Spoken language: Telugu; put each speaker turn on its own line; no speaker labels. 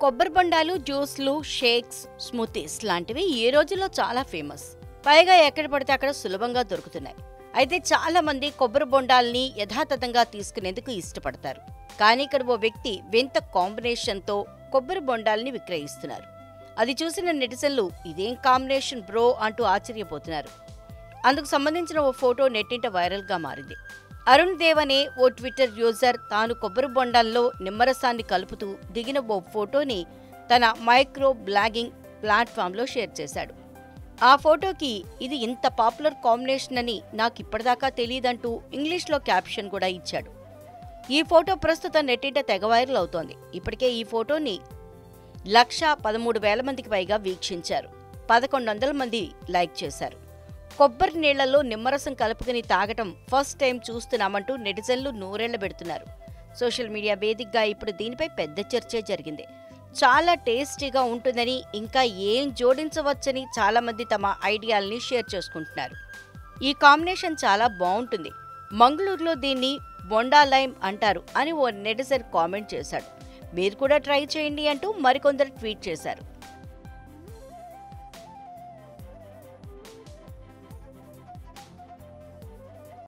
కొబ్బరి బొండాలు జ్యూస్లు షేక్స్ స్మూతీస్ లాంటివి ఈ రోజుల్లో చాలా ఫేమస్ పైగా ఎక్కడ పడితే అక్కడ సులభంగా దొరుకుతున్నాయి అయితే చాలా మంది కొబ్బరి బొండాల్ని యథాతథంగా తీసుకునేందుకు ఇష్టపడతారు కానీ ఇక్కడ ఓ వ్యక్తి వింత కాంబినేషన్తో కొబ్బరి బొండాల్ని విక్రయిస్తున్నారు అది చూసిన నెటిజన్లు ఇదేం కాంబినేషన్ బ్రో అంటూ ఆశ్చర్యపోతున్నారు అందుకు సంబంధించిన ఓ ఫోటో నెట్టింట వైరల్గా మారింది అరుణ్ దేవ్ అనే ఓ ట్విట్టర్ యూజర్ తాను కొబ్బరి బొండాల్లో నిమ్మరసాన్ని కలుపుతూ దిగిన ఓ ఫోటోని తన మైక్రో బ్లాగింగ్ ప్లాట్ఫామ్లో షేర్ చేశాడు ఆ ఫోటోకి ఇది ఇంత పాపులర్ కాంబినేషన్ అని నాకు ఇప్పటిదాకా తెలియదంటూ ఇంగ్లీష్లో క్యాప్షన్ కూడా ఇచ్చాడు ఈ ఫోటో ప్రస్తుతం నెట్టింట తెగ వైరల్ అవుతోంది ఇప్పటికే ఈ ఫోటోని లక్ష పదమూడు వేల మందికి పైగా వీక్షించారు పదకొండు వందల మంది లైక్ చేశారు కొబ్బరి నీళ్లలో నిమ్మరసం కలుపుకుని తాగటం ఫస్ట్ టైం చూస్తున్నామంటూ నెటిజన్లు నూరేళ్ల పెడుతున్నారు సోషల్ మీడియా వేదికగా ఇప్పుడు దీనిపై పెద్ద చర్చే జరిగింది చాలా టేస్టీగా ఉంటుందని ఇంకా ఏం జోడించవచ్చని చాలా మంది తమ ఐడియాల్ని షేర్ చేసుకుంటున్నారు ఈ కాంబినేషన్ చాలా బాగుంటుంది మంగళూరులో దీన్ని బొండా లైమ్ అంటారు అని ఓ నెటిజన్ కామెంట్ చేశాడు మీరు కూడా ట్రై చేయండి అంటూ మరికొందరు ట్వీట్ చేశారు